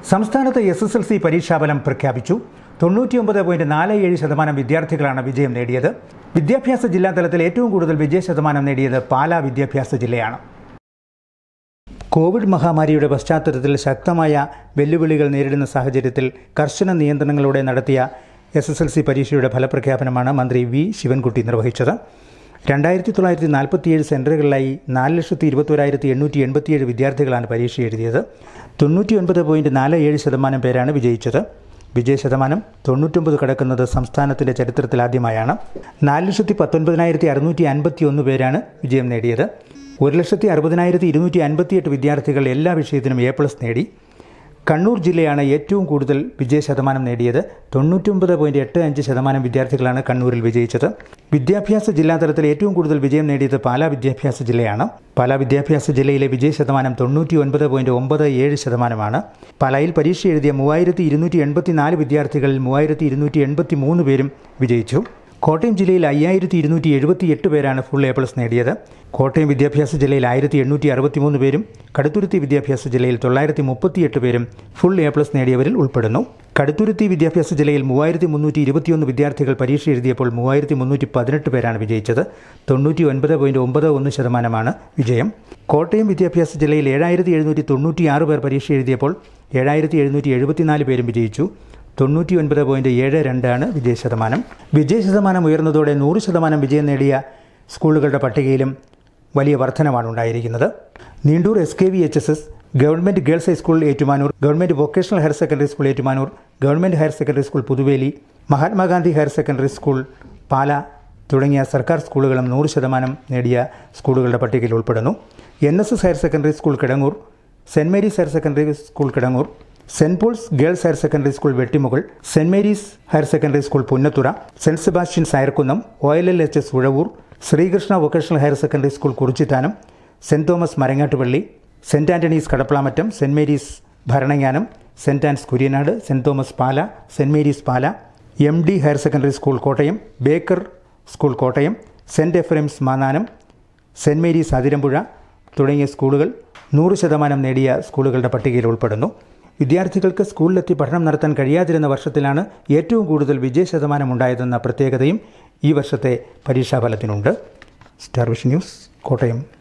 സംസ്ഥാനത്ത് S S L C പരീക്ഷാഫലം പ്രഖ്യാപിച്ചു തൊണ്ണൂറ്റിയൊമ്പത് പോയിന്റ് നാല് ഏഴ് ശതമാനം വിദ്യാർത്ഥികളാണ് വിജയം നേടിയത് വിദ്യാഭ്യാസ ജില്ലാ തലത്തിൽ ഏറ്റവും കൂടുതൽ വിജയ ശതമാനം നേടിയത് പാലാ വിദ്യാഭ്യാസ ജില്ലയാണ് കോവിഡ് മഹാമാരിയുടെ പശ്ചാത്തലത്തിൽ ശക്തമായ വെല്ലുവിളികൾ നേരിടുന്ന സാഹചര്യത്തിൽ കർശന നിയന്ത്രണങ്ങളോടെ നടത്തിയ എസ് എസ് എൽ സി പരീക്ഷയുടെ ഫലപ്രഖ്യാപനമാണ് മന്ത്രി വി ശിവൻകുട്ടി നിർവഹിച്ചത് രണ്ടായിരത്തി തൊള്ളായിരത്തി നാൽപ്പത്തിയേഴ് സെൻറ്ററുകളിലായി നാല് ലക്ഷത്തി ഇരുപത്തോരായിരത്തി എണ്ണൂറ്റി എൺപത്തിയേഴ് വിദ്യാർത്ഥികളാണ് പരീക്ഷ എഴുതിയത് തൊണ്ണൂറ്റി ഒൻപത് പോയിൻറ്റ് നാല് ഏഴ് ശതമാനം പേരാണ് വിജയിച്ചത് വിജയ ശതമാനം തൊണ്ണൂറ്റൊമ്പത് കടക്കുന്നത് സംസ്ഥാനത്തിൻ്റെ ചരിത്രത്തിലാദ്യമായാണ് നാല് ലക്ഷത്തി പത്തൊൻപതിനായിരത്തി അറുന്നൂറ്റി അൻപത്തി ഒന്ന് പേരാണ് വിജയം നേടിയത് ഒരു ലക്ഷത്തി അറുപതിനായിരത്തി ഇരുന്നൂറ്റി അൻപത്തിയെട്ട് വിദ്യാർത്ഥികൾ എല്ലാ വിഷയത്തിനും എ പ്ലസ് നേടി കണ്ണൂർ ജില്ലയാണ് ഏറ്റവും കൂടുതൽ വിജയ ശതമാനം നേടിയത് തൊണ്ണൂറ്റൊമ്പത് പോയിൻറ്റ് എട്ട് അഞ്ച് ശതമാനം വിദ്യാർത്ഥികളാണ് കണ്ണൂരിൽ വിജയിച്ചത് വിദ്യാഭ്യാസ ജില്ലാതലത്തിൽ ഏറ്റവും കൂടുതൽ വിജയം നേടിയത് പാലാ വിദ്യാഭ്യാസ ജില്ലയാണ് പാലാ വിദ്യാഭ്യാസ ജില്ലയിലെ വിജയ ശതമാനം തൊണ്ണൂറ്റി ഒൻപത് പോയിൻറ്റ് ഒമ്പത് ഏഴ് ശതമാനമാണ് പാലായിൽ പരീക്ഷ എഴുതിയ മൂവായിരത്തി ഇരുന്നൂറ്റി എൺപത്തി നാല് വിദ്യാർത്ഥികളിൽ മൂവായിരത്തി ഇരുന്നൂറ്റി എൺപത്തി മൂന്ന് പേരും വിജയിച്ചു കോട്ടയം ജില്ലയിൽ അയ്യായിരത്തി ഇരുന്നൂറ്റി എഴുപത്തി എട്ട് പേരാണ് ഫുൾ എ പ്ലസ് നേടിയത് കോട്ടയം വിദ്യാഭ്യാസ ജില്ലയിൽ ആയിരത്തി എണ്ണൂറ്റി അറുപത്തിമൂന്ന് പേരും കടുത്തുരുത്തി വിദ്യാഭ്യാസ ജില്ലയിൽ തൊള്ളായിരത്തി മുപ്പത്തിയെട്ട് പേരും ഫുൾ എ പ്ലസ് നേടിയവരിൽ ഉൾപ്പെടുന്നു കടുത്തുരുത്തി വിദ്യാഭ്യാസ ജില്ലയിൽ മൂവായിരത്തി മുന്നൂറ്റി ഇരുപത്തിയൊന്ന് വിദ്യാർത്ഥികൾ പരീക്ഷ എഴുതിയപ്പോൾ മൂവായിരത്തി മുന്നൂറ്റി പതിനെട്ട് പേരാണ് വിജയിച്ചത് തൊണ്ണൂറ്റി ഒൻപത് പോയിൻറ്റ് ഒമ്പത് ഒന്ന് ശതമാനമാണ് വിജയം കോട്ടയം വിദ്യാഭ്യാസ ജില്ലയിൽ ഏഴായിരത്തി എഴുന്നൂറ്റി തൊണ്ണൂറ്റി ആറ് പേർ പരീക്ഷ എഴുതിയപ്പോൾ ഏഴായിരത്തി എഴുന്നൂറ്റി എഴുപത്തിനാല് പേരും വിജയിച്ചു തൊണ്ണൂറ്റി ഒൻപത് പോയിൻറ്റ് ഏഴ് രണ്ടാണ് വിജയ ശതമാനം വിജയ ശതമാനം ഉയർന്നതോടെ നൂറ് ശതമാനം വിജയം നേടിയ സ്കൂളുകളുടെ പട്ടികയിലും വലിയ വർധനമാണ് ഉണ്ടായിരിക്കുന്നത് Neendoor S K V H S S government girls high school Ettumanoor government vocational higher secondary school Ettumanoor government higher secondary school Puthuveli Mahatma Gandhi higher secondary school പാല തുടങ്ങിയ സർക്കാർ സ്കൂളുകളും നൂറ് ശതമാനം നേടിയ സ്കൂളുകളുടെ പട്ടികയിൽ ഉൾപ്പെടുന്നു N S S higher secondary school Kidangoor cent Mary's higher secondary school Kidangoor saint Paul's girls higher secondary school വെട്ടിമുകൾ saint Mary's higher secondary school Punnathura saint Sebastian's Ayarkunnam O L L H S Uzhavoor Sreekrishna vocational higher secondary school Kurichithanam saint Thomas Marangattupally saint Antony's Kadaplamattam saint Mary's Bharananganam saint Ann's Kuryanad saint Thomas Pala saint Mary's Pala M D higher secondary school Kottayam Baker school Kottayam saint Ephraim's Mannanam saint Mary's Athirampuzha തുടങ്ങിയ സ്കൂളുകൾ നൂറ് ശതമാനം നേടിയ സ്കൂളുകളുടെ പട്ടികയിൽ ഉൾപ്പെടുന്നു വിദ്യാർത്ഥികൾക്ക് സ്കൂളിലെത്തി പഠനം നടത്താൻ കഴിയാതിരുന്ന വർഷത്തിലാണ് ഏറ്റവും കൂടുതൽ വിജയ ശതമാനം ഉണ്ടായതെന്ന പ്രത്യേകതയും ഈ വർഷത്തെ പരീക്ഷാഫലത്തിനുണ്ട് സ്റ്റാർ വിഷൻ ന്യൂസ് കോട്ടയം